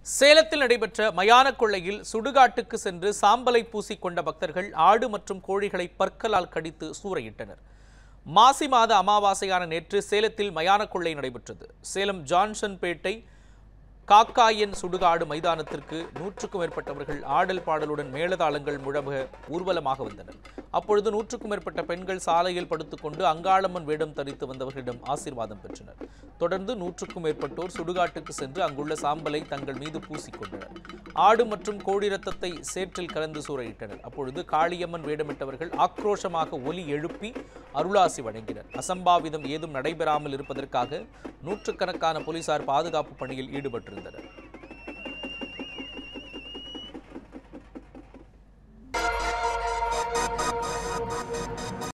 சேலத்தில் நடைபெற்ற மயான கொள்ளையில் சுடுகாட்டுக்கு சென்று சாம்பலை பூசிக்கொண்ட பக்தர்கள் ஆடு மற்றும் கோழிகளை பற்களால் கடித்து சூறையிட்டனர் மாசி மாத அமாவாசையான நேற்று சேலத்தில் மயான கொள்ளை நடைபெற்றது சேலம் ஜான்சன் பேட்டை காக்காயன் சுடுகாடு மைதானத்திற்கு நூற்றுக்கும் மேற்பட்டவர்கள் ஆடல் பாடலுடன் மேளதாளங்கள் முழங்க ஊர்வலமாக வந்தனர் அப்பொழுது நூற்றுக்கும் மேற்பட்ட பெண்கள் சாலையில் படுத்துக்கொண்டு அங்காளம்மன் வேடம் தரித்து வந்தவர்களிடம் ஆசீர்வாதம் பெற்றனர் தொடர்ந்து நூற்றுக்கும் மேற்பட்டோர் சுடுகாட்டுக்கு சென்று அங்குள்ள சாம்பலை தங்கள் மீது பூசிக்கொண்டனர் ஆடு மற்றும் கோழி ரத்தத்தை சேற்றில் கலந்து சூறையிட்டனர் அப்பொழுது காளியம்மன் வேடமிட்டவர்கள் ஆக்ரோஷமாக ஒலி எழுப்பி அருளாசி வழங்கினர் அசம்பாவிதம் ஏதும் நடைபெறாமல் இருப்பதற்காக நூற்றுக்கணக்கான போலீசார் பாதுகாப்பு பணியில் ஈடுபட்டிருந்தனர்